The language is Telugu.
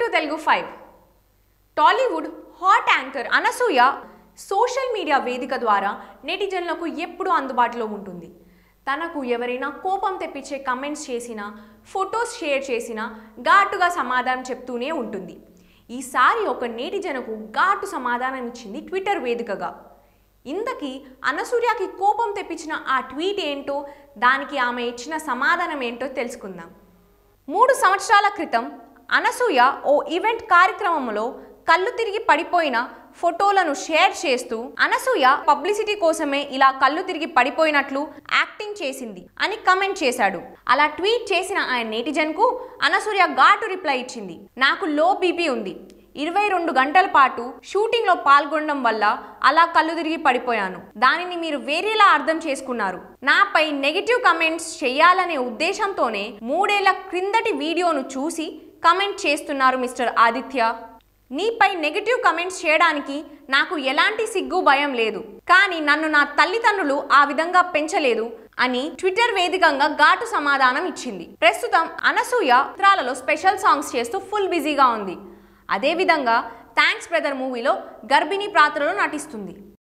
to Telugu five Tollywood hot anchor Anasuya social media వేదిక ద్వారా నెటిజన్లకు ఎప్పుడూ అందుబాటులో ఉంటుంది తనకు ఎవరైనా కోపం తెప్పించే కమెంట్స్ చేసినా ఫొటోస్ షేర్ చేసినా ఘాటుగా సమాధానం చెప్తూనే ఉంటుంది ఈసారి ఒక నేటిజన్కు ఘాటు సమాధానం ఇచ్చింది ట్విట్టర్ వేదికగా ఇంతకీ అనసూయకి కోపం తెప్పించిన ఆ ట్వీట్ ఏంటో దానికి ఆమె ఇచ్చిన సమాధానం ఏంటో తెలుసుకుందాం మూడు సంవత్సరాల క్రితం అనసూయ ఓ ఈవెంట్ కార్యక్రమంలో కళ్ళు తిరిగి పడిపోయిన ఫోటోలను షేర్ చేస్తూ అనసూయ పబ్లిసిటీ కోసమే ఇలా కళ్ళు తిరిగి పడిపోయినట్లు యాక్టింగ్ చేసింది అని కమెంట్ చేశాడు అలా ట్వీట్ చేసిన ఆయన నెటిజన్కు అనసూయ ఘాటు రిప్లై ఇచ్చింది నాకు లో బీపీ ఉంది ఇరవై రెండు గంటల పాటు షూటింగ్లో పాల్గొనడం వల్ల అలా కళ్ళు తిరిగి పడిపోయాను దానిని మీరు వేరేలా అర్థం చేసుకున్నారు నాపై నెగిటివ్ కమెంట్స్ చేయాలనే ఉద్దేశంతోనే మూడేళ్ల క్రిందటి వీడియోను చూసి కమెంట్ చేస్తున్నారు మిస్టర్ ఆదిత్య నీపై నెగిటివ్ కమెంట్స్ చేయడానికి నాకు ఎలాంటి సిగ్గు భయం లేదు కానీ నన్ను నా తల్లిదండ్రులు ఆ విధంగా పెంచలేదు అని ట్విట్టర్ వేదికంగా ఘాటు సమాధానం ఇచ్చింది ప్రస్తుతం అనసూయ చిత్రాలలో స్పెషల్ సాంగ్స్ చేస్తూ ఫుల్ బిజీగా ఉంది అదేవిధంగా థ్యాంక్స్ బ్రదర్ మూవీలో గర్భిణీ పాత్రలో నటిస్తుంది